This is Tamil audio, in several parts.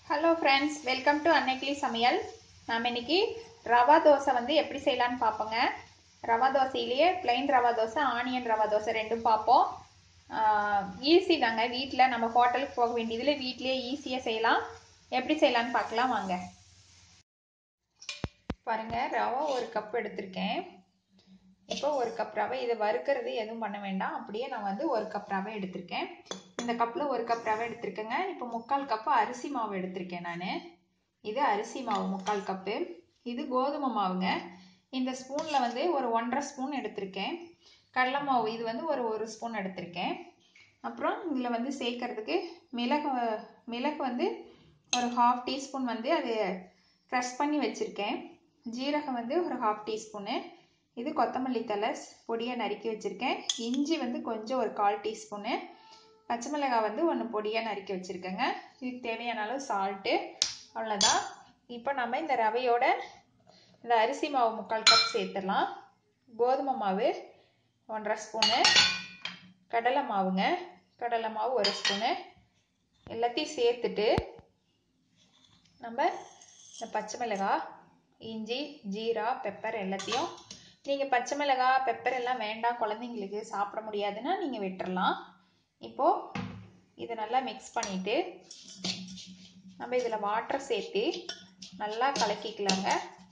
hello friends welcome to Annaikili சமையல் நாம் இன்னைக்கு ரவா தோசை வந்து எப்படி செய்யலான்னு பார்ப்போங்க ரவா தோசையிலேயே பிளைன் ரவா தோசை ஆனியன் ரவா தோசை ரெண்டும் பார்ப்போம் ஈஸி தாங்க வீட்டில் நம்ம ஹோட்டலுக்கு போக வேண்டியதில் வீட்லேயே ஈஸியாக செய்யலாம் எப்படி செய்யலான்னு பார்க்கலாம் வாங்க பாருங்க ரவா ஒரு கப் எடுத்திருக்கேன் இப்போ ஒரு கப் ரவை இதை வறுக்கிறது எதுவும் பண்ண வேண்டாம் அப்படியே நான் வந்து ஒரு கப் ரவை எடுத்திருக்கேன் இந்த கப்பில் ஒரு கப் ரவை எடுத்திருக்கேங்க இப்போ முக்கால் கப்பு அரிசி மாவு எடுத்திருக்கேன் நான் இது அரிசி மாவு முக்கால் கப்பு இது கோதுமை மாவுங்க இந்த ஸ்பூனில் வந்து ஒரு ஒன்றரை ஸ்பூன் எடுத்திருக்கேன் கடலை மாவு இது வந்து ஒரு ஒரு ஸ்பூன் எடுத்திருக்கேன் அப்புறம் இதில் வந்து சேர்க்கறதுக்கு மிளகு மிளகு வந்து ஒரு ஹாஃப் டீஸ்பூன் வந்து அது க்ரஷ் பண்ணி வச்சுருக்கேன் ஜீரகம் வந்து ஒரு ஹாஃப் டீஸ்பூனு இது கொத்தமல்லி தலை பொடியாக நறுக்கி வச்சுருக்கேன் இஞ்சி வந்து கொஞ்சம் ஒரு கால் டீஸ்பூனு பச்சை மிளகாய் வந்து ஒன்று பொடியாக நறுக்கி வச்சுருக்கேங்க இதுக்கு தேவையான அளவு சால்ட்டு அவ்வளோதான் இப்போ நம்ம இந்த ரவையோட இந்த அரிசி மாவு முக்கால் கப் சேர்த்துடலாம் கோதுமை மாவு ஒன்றரை ஸ்பூனு கடலை மாவுங்க கடலை மாவு ஒரு ஸ்பூனு எல்லாத்தையும் சேர்த்துட்டு நம்ம இந்த பச்சை மிளகாய் இஞ்சி ஜீரா பெப்பர் எல்லாத்தையும் நீங்கள் பச்சை மிளகாய் பெப்பர் எல்லாம் வேண்டாம் குழந்தைங்களுக்கு சாப்பிட முடியாதுன்னா நீங்கள் விட்டுறலாம் இப்போது இதை நல்லா மிக்ஸ் பண்ணிவிட்டு நம்ம இதில் வாட்டர் சேர்த்து நல்லா கலக்கிக்கலாங்க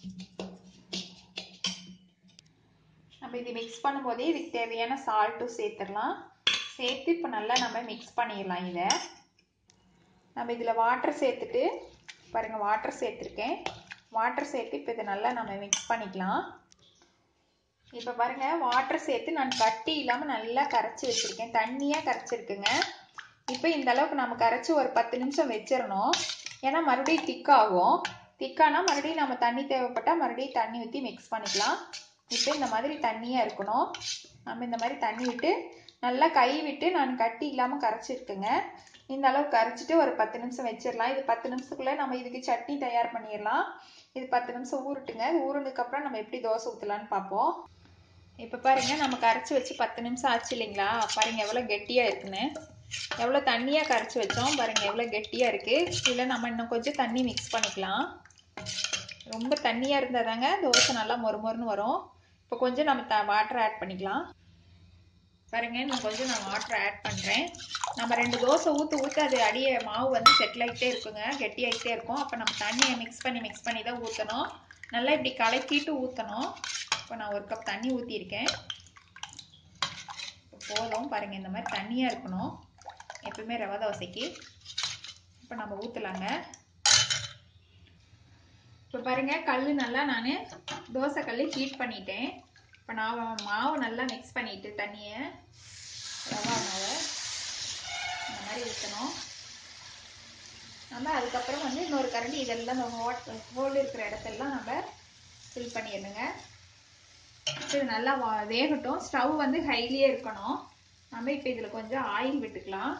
நம்ம இது மிக்ஸ் பண்ணும்போதே இதுக்கு தேவையான சால்ட்டும் சேர்த்துடலாம் சேர்த்து இப்போ நல்லா நம்ம மிக்ஸ் பண்ணிடலாம் இதை நம்ம இதில் வாட்டர் சேர்த்துட்டு பாருங்கள் வாட்டர் சேர்த்துருக்கேன் வாட்டர் சேர்த்து இப்போ இதை நல்லா நம்ம மிக்ஸ் பண்ணிக்கலாம் இப்போ பாருங்கள் வாட்டர் சேர்த்து நான் கட்டி இல்லாமல் நல்லா கரைச்சி வச்சுருக்கேன் தண்ணியாக கரைச்சிருக்குங்க இப்போ இந்த அளவுக்கு நம்ம கரைச்சி ஒரு பத்து நிமிஷம் வச்சிடணும் ஏன்னா மறுபடியும் திக்காகும் திக்கானா மறுபடியும் நம்ம தண்ணி தேவைப்பட்டால் மறுபடியும் தண்ணி ஊற்றி மிக்ஸ் பண்ணிக்கலாம் இப்போ இந்த மாதிரி தண்ணியாக இருக்கணும் நம்ம இந்த மாதிரி தண்ணி விட்டு நல்லா கை விட்டு நான் கட்டி இல்லாமல் கரைச்சிருக்குங்க இந்த அளவுக்கு கரைச்சிட்டு ஒரு பத்து நிமிஷம் வச்சிடலாம் இது பத்து நிமிஷத்துக்குள்ளே நம்ம இதுக்கு சட்னி தயார் பண்ணிடலாம் இது பத்து நிமிஷம் ஊருட்டுங்க ஊறுனதுக்கப்புறம் நம்ம எப்படி தோசை ஊற்றலான்னு பார்ப்போம் இப்போ பாருங்க நம்ம கரைச்சி வச்சு பத்து நிமிஷம் ஆச்சு இல்லைங்களா பாருங்க எவ்வளோ கெட்டியாக இருக்குன்னு எவ்வளோ தண்ணியாக கரைச்சி வச்சோம் பாருங்க எவ்வளோ கெட்டியாக இருக்குது இதில் நம்ம இன்னும் கொஞ்சம் தண்ணி மிக்ஸ் பண்ணிக்கலாம் ரொம்ப தண்ணியாக இருந்தால் தாங்க தோசை நல்லா மொறுமொறுன்னு வரும் இப்போ கொஞ்சம் நம்ம த வாட்டர் ஆட் பண்ணிக்கலாம் பாருங்க இன்னும் கொஞ்சம் நான் வாட்டர் ஆட் பண்ணுறேன் நம்ம ரெண்டு தோசை ஊற்ற ஊற்ற அது அடியே மாவு வந்து செட்டில் ஆகிட்டே இருக்குங்க கெட்டி ஆகிட்டே இருக்கும் அப்போ நம்ம தண்ணியை மிக்ஸ் பண்ணி மிக்ஸ் பண்ணி தான் ஊற்றணும் நல்லா இப்படி கலக்கிட்டு ஊற்றணும் இப்போ நான் ஒரு கப் தண்ணி ஊற்றிருக்கேன் போதும் பாருங்கள் இந்த மாதிரி தண்ணியாக இருக்கணும் எப்பவுமே ரவை தோசைக்கு இப்போ நம்ம ஊற்றலாங்க இப்போ பாருங்கள் கல் நல்லா நான் தோசை கல் ஹீட் பண்ணிட்டேன் இப்போ நான் மாவு நல்லா மிக்ஸ் பண்ணிட்டு தண்ணியை ரவா மாவை இந்த மாதிரி ஊற்றணும் நம்ம அதுக்கப்புறம் வந்து இன்னொரு கரண்டி இதெல்லாம் இந்த ஹோட் ஹோல் இருக்கிற இடத்தெல்லாம் நம்ம ஃபில் பண்ணிடணுங்க இது நல்லா வேகட்டும் ஸ்டவ் வந்து ஹைலியே இருக்கணும் நம்ம இப்போ இதில் கொஞ்சம் ஆயில் விட்டுக்கலாம்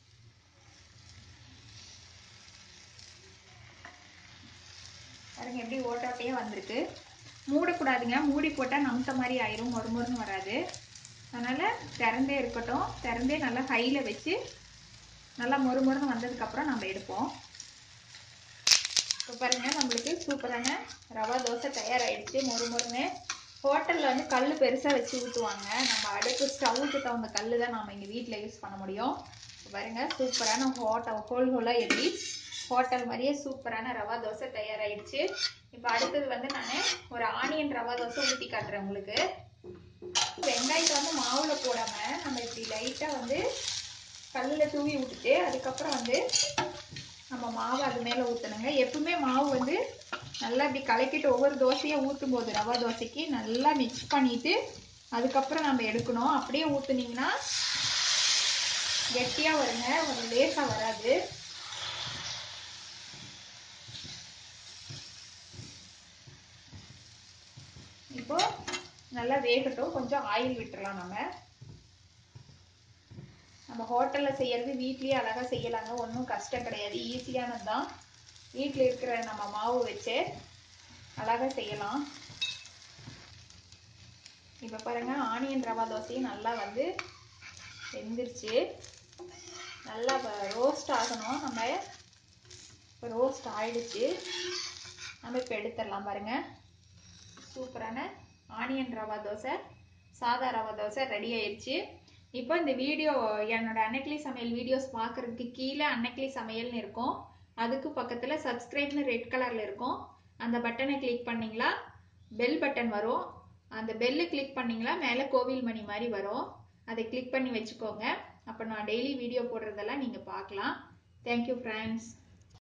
பாருங்க எப்படி ஓட்டாட்டையே வந்திருக்கு மூடக்கூடாதுங்க மூடி போட்டால் நமுத்த மாதிரி ஆயிரும் ஒரு முருன்னு வராது அதனால் திறந்தே இருக்கட்டும் திறந்தே நல்லா ஹையில் வச்சு நல்லா மொறு மொறுன்னு வந்ததுக்கப்புறம் நம்ம எடுப்போம் இப்போ பாருங்கள் நம்மளுக்கு சூப்பரான ரவா தோசை தயாராகிடுச்சு மொறு மொறுன்னு ஹோட்டலில் வந்து கல் பெருசாக வச்சு ஊற்றுவாங்க நம்ம அடுப்பு ஸ்டவ்வுக்கு தகுந்த கல் தான் நம்ம இங்கே வீட்டில் யூஸ் பண்ண முடியும் பாருங்கள் சூப்பரான ஹோட்டல் ஹோல் ஹோலாக எப்படி ஹோட்டல் மாதிரியே சூப்பரான ரவா தோசை தயாராகிடுச்சு இப்போ அடுத்தது வந்து நான் ஒரு ஆனியன் ரவா தோசை ஊற்றி காட்டுறேன் உங்களுக்கு வெங்காயத்தை வந்து மாவில் போடாமல் நம்ம இப்படி லைட்டாக வந்து கல்லில் தூவி விட்டுட்டு அதுக்கப்புறம் வந்து நம்ம மாவு அது மேலே ஊற்றணுங்க எப்பவுமே மாவு வந்து நல்லா இப்படி கலக்கிட்டு ஒவ்வொரு தோசையாக ஊற்றும் போது ரவா தோசைக்கு நல்லா மிக்ஸ் பண்ணிவிட்டு அதுக்கப்புறம் நம்ம எடுக்கணும் அப்படியே ஊற்றுனீங்கன்னா கெட்டியாக வருங்க ஒரு லேசாக வராது இப்போ நல்லா வேகட்டும் கொஞ்சம் ஆயில் விட்டுறலாம் நம்ம நம்ம ஹோட்டலில் செய்கிறது வீட்லேயே அழகாக செய்யலாங்க ஒன்றும் கஷ்டம் கிடையாது ஈஸியானது தான் வீட்டில் இருக்கிற நம்ம மாவு வச்சு அழகாக செய்யலாம் இப்போ பாருங்கள் ஆனியன் ரவா தோசையும் நல்லா வந்து வெந்துருச்சு நல்லா ரோஸ்ட் ஆகணும் நம்ம இப்போ ரோஸ்ட் ஆயிடுச்சு நம்ம இப்போ எடுத்துடலாம் பாருங்க சூப்பரான ஆனியன் ரவா தோசை சாதா ரவா தோசை ரெடி ஆயிடுச்சு இப்போ இந்த வீடியோ என்னோட அன்னைக்கிளி சமையல் வீடியோஸ் பார்க்குறதுக்கு கீழே அன்னைக்கிளி சமையல்னு இருக்கும் அதுக்கு பக்கத்தில் சப்ஸ்கிரைப்னு ரெட் கலரில் இருக்கும் அந்த பட்டனை கிளிக் பண்ணிங்களா பெல் பட்டன் வரும் அந்த பெல்லை கிளிக் பண்ணிங்களா மேலே கோவில் மணி மாதிரி வரும் அதை கிளிக் பண்ணி வச்சுக்கோங்க அப்போ நான் டெய்லி வீடியோ போடுறதெல்லாம் நீங்கள் பார்க்கலாம் தேங்க்யூ ஃப்ரெண்ட்ஸ்